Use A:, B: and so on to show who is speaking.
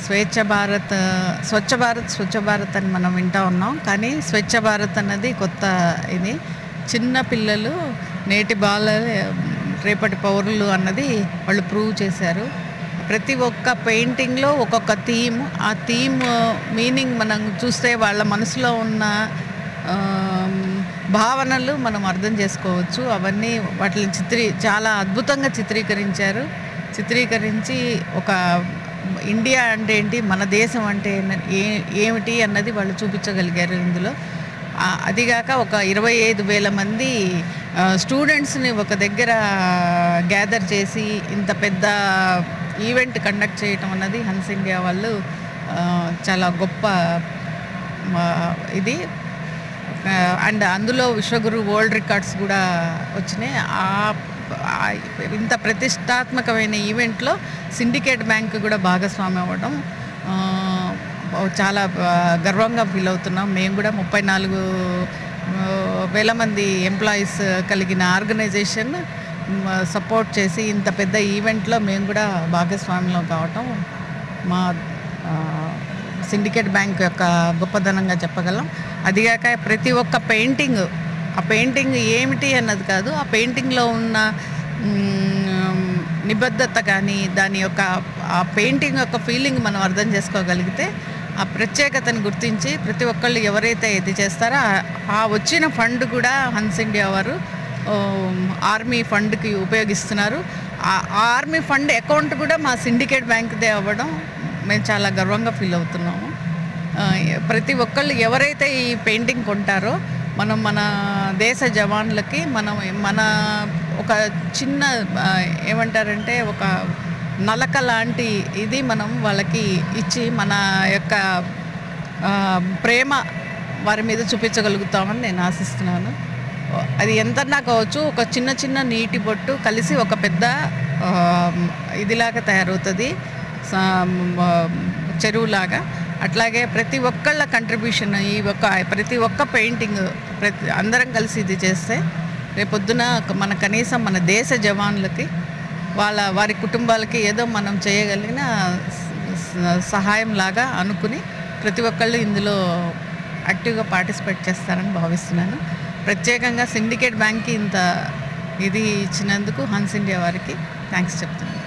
A: స్వేచ్ఛ భారత్ స్వచ్ఛ భారత్ స్వచ్ఛ భారత్ అని మనం వింటా ఉన్నాం కానీ స్వచ్ఛ భారత్ అన్నది కొత్త ఇది చిన్న పిల్లలు నేటి బాల రేపటి పౌరులు అన్నది వాళ్ళు ప్రూవ్ చేశారు ప్రతి ఒక్క పెయింటింగ్లో ఒక్కొక్క థీమ్ ఆ థీమ్ మీనింగ్ మనం చూస్తే వాళ్ళ మనసులో ఉన్న ఆమ్, భావనలు మనం అర్థం చేసుకోవచ్చు అవన్నీ వాటిని చిత్రీ చాలా అద్భుతంగా చిత్రీకరించారు చిత్రీకరించి ఒక ఇండియా అంటే ఏంటి మన దేశం అంటే ఏంటి- ఏ ఏమిటి అన్నది వాళ్ళు చూపించగలిగారు ఇందులో ఆ, అదిగాక ఒక ఇరవై ఐదు వేల మంది ఆ, స్టూడెంట్స్ని ఒక దగ్గర గ్యాదర్ చేసి ఇంత పెద్ద ఈవెంట్ కండక్ట్ చేయటం అన్నది హన్స్ ఇండియా వాళ్ళు ఆ, చాలా గొప్ప ఆ, ఇది అండ్ అందులో విశ్వగురు వరల్డ్ రికార్డ్స్ కూడా వచ్చినాయి ఆ- ఆ ఇంత ప్రతిష్టాత్మకమైన ఈవెంట్లో సిండికేట్ బ్యాంక్ కూడా భాగస్వామి అవ్వడం ఆ, చాలా ఆ, గర్వంగా ఫీల్ అవుతున్నాం మేము కూడా ముప్పై నాలుగు ఆ, వేల మంది ఎంప్లాయీస్ కలిగిన ఆర్గనైజేషన్ సపోర్ట్ చేసి ఇంత పెద్ద ఈవెంట్లో మేము కూడా భాగస్వామ్యం కావటం మా ఆ, సిండికేట్ బ్యాంక్ యొక్క గొప్పదనంగా చెప్పగలం అదిగాక ప్రతి ఒక్క పెయింటింగ్ ఆ పెయింటింగ్ ఏమిటి అన్నది కాదు ఆ పెయింటింగ్లో ఉన్న మ్, నిబద్ధత కానీ దాని యొక్క ఆ పెయింటింగ్ యొక్క ఫీలింగ్ మనం అర్థం చేసుకోగలిగితే ఆ ప్రత్యేకతను గుర్తించి ప్రతి ఒక్కళ్ళు ఎవరైతే ఇది చేస్తారో ఆ- ఆ వచ్చిన ఫండ్ కూడా హన్స్ ఇండియా వారు ఆమ్, ఆర్మీ ఫండ్కి ఉపయోగిస్తున్నారు ఆ ఆ ఆర్మీ ఫండ్ అకౌంట్ కూడా మా సిండికేట్ బ్యాంక్దే అవ్వడం మేము చాలా గర్వంగా ఫీల్ అవుతున్నాము ఆ, ప్రతి ఒక్కళ్ళు ఎవరైతే ఈ పెయింటింగ్ కొంటారో మనం మన దేశ జవాన్లకి మనం మన ఒక చిన్న ఆ, ఏమంటారంటే ఒక నలక లాంటి ఇది మనం వాళ్ళకి ఇచ్చి మన యొక్క ఆ, ప్రేమ వారి మీద చూపించగలుగుతామని నేను ఆశిస్తున్నాను అది ఎంతన్నా కావచ్చు ఒక చిన్న చిన్న నీటి బొట్టు కలిసి ఒక పెద్ద ఆ, ఇదిలాగా తయారవుతుంది సా- ఆ, చెరువులాగా అట్లాగే ప్రతి ఒక్కళ్ళ కంట్రిబ్యూషన్ ఈ ఒక్క ప్రతి ఒక్క పెయింటింగ్ ప్రతి అందరం కలిసి ఇది చేస్తే రేపొద్దున మన కనీసం మన దేశ జవాన్లకి వాళ్ళ వారి కుటుంబాలకి ఏదో మనం చేయగలిగిన స- స- సహాయం లాగా అనుకుని ప్రతి ఒక్కళ్ళు ఇందులో యాక్టివ్గా పార్టిసిపేట్ చేస్తారని భావిస్తున్నాను ప్రత్యేకంగా సిండికేట్ బ్యాంక్కి ఇంత ఇది ఇచ్చినందుకు హన్స్ ఇండియా వారికి థ్యాంక్స్ చెప్తున్నాను